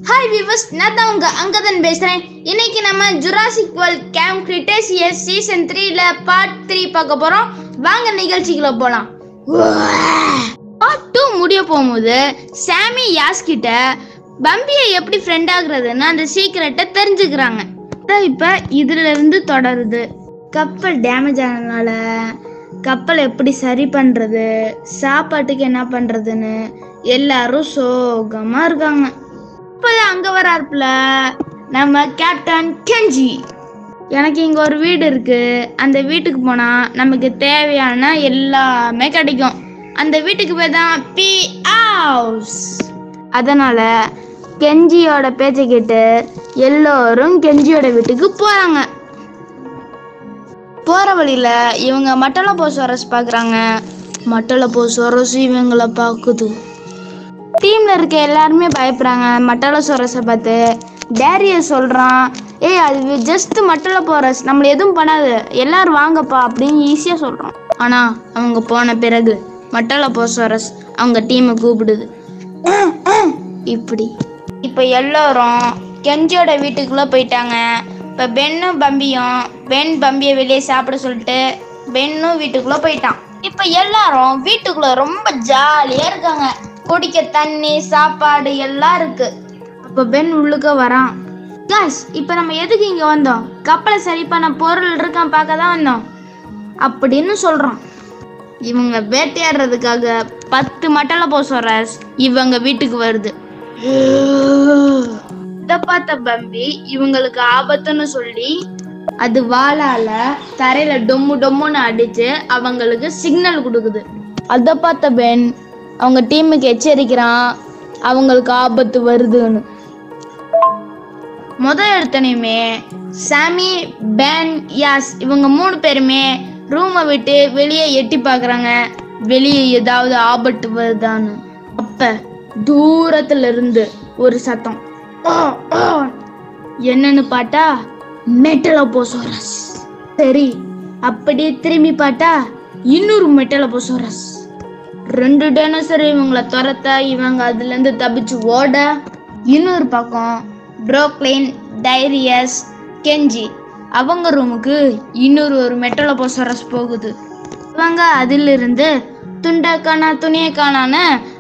Hi விவஸ் நான் தான் உங்க அங்கதன் பேசுறேன் இன்னைக்கு நம்ம Jurassic World Camp Cretaceous season த்ரீல பார்ட் த்ரீ பார்க்க போறோம் வாங்க நிகழ்ச்சிக்குள்ள போலாம் பார்ட் டூ முடிய போகும்போது சாமி யாஸ் கிட்ட பம்பியை எப்படி ஃப்ரெண்ட் ஆகுறதுன்னு அந்த சீக்கிரட்டை தெரிஞ்சுக்கிறாங்க அதான் இப்ப இதுல இருந்து தொடருது கப்பல் டேமேஜ் ஆனதுனால கப்பல் எப்படி சரி பண்றது சாப்பாட்டுக்கு என்ன பண்றதுன்னு எல்லாரும் சோகமா இருக்காங்க இப்போதான் அங்க வராருப்புல நம்ம கேப்டன் கெஞ்சி எனக்கு இங்க ஒரு வீடு இருக்கு அந்த வீட்டுக்கு போனா நமக்கு தேவையான எல்லாமே கிடைக்கும் அந்த வீட்டுக்கு பேர் தான் பி ஹவுஸ் அதனால கெஞ்சியோட பேச்சை கேட்டு எல்லோரும் கெஞ்சியோட வீட்டுக்கு போறாங்க போற வழியில இவங்க மட்டல போசோரஸ் பாக்குறாங்க மட்டல போசோரஸ் இவங்கள பாக்குது டீம்ல இருக்க எல்லாருமே பயப்படுறாங்க மட்டல சோரஸை பார்த்து டேரிய சொல்றான் ஏய் அது ஜஸ்ட் மட்டல போரஸ் நம்மள எதுவும் பண்ணாது எல்லாரும் வாங்கப்பா அப்படின்னு ஈஸியா சொல்றான் ஆனா அவங்க போன பிறகு மட்டல போசோரஸ் அவங்க டீமை கூப்பிடுது இப்படி இப்போ எல்லாரும் கெஞ்சியோட வீட்டுக்குள்ள போயிட்டாங்க இப்போ பென்னும் பம்பியும் பென் பம்பியை வெளியே சாப்பிட சொல்லிட்டு பென்னும் வீட்டுக்குள்ள போயிட்டான் இப்போ எல்லாரும் வீட்டுக்குள்ள ரொம்ப ஜாலியா இருக்காங்க குடிக்க தண்ணி சாப்பாடு எல்லாம் இருக்கு அப்போ பென் உள்ளுக்க வரான் காய்ஸ் இப்போ நம்ம எதுக்கு இங்க வந்தோம் கப்பலை சரி பண்ண பொருள் இருக்கான் பார்க்க தான் வந்தோம் அப்படின்னு சொல்றான் இவங்க வேட்டையாடுறதுக்காக பத்து மட்டல போசோரஸ் இவங்க வீட்டுக்கு வருது இத பார்த்த பம்பி இவங்களுக்கு ஆபத்துன்னு சொல்லி அது வாளால தரையில டொம்மு டொம்முன்னு அடிச்சு அவங்களுக்கு சிக்னல் கொடுக்குது அத பார்த்த பென் அவங்க டீமுக்கு எச்சரிக்கிறான் அவங்களுக்கு ஆபத்து வருதுன்னு முத எடுத்தனையுமே சாமி பென் யாஸ் இவங்க மூணு பேருமே ரூமை விட்டு வெளியே எட்டி பார்க்கறாங்க வெளியே ஏதாவது ஆபத்து வருதான்னு அப்ப தூரத்துல இருந்து ஒரு சத்தம் "ஆ, ஆ." என்னன்னு பார்த்தா மெட்டலோபோசோரஸ் சரி அப்படியே திரும்பி பார்த்தா இன்னொரு மெட்டலோபோசோரஸ் ரெண்டு டைனோசர் இவங்கள துரத்த இவங்க அதுல இருந்து தப்பிச்சு ஓட இன்னொரு பக்கம் ப்ரோக்ளைன் டைரியஸ் கெஞ்சி அவங்க ரூமுக்கு இன்னொரு ஒரு மெட்டலோபோசரஸ் போகுது இவங்க அதிலிருந்து துண்டை காணா துணியை காணான்னு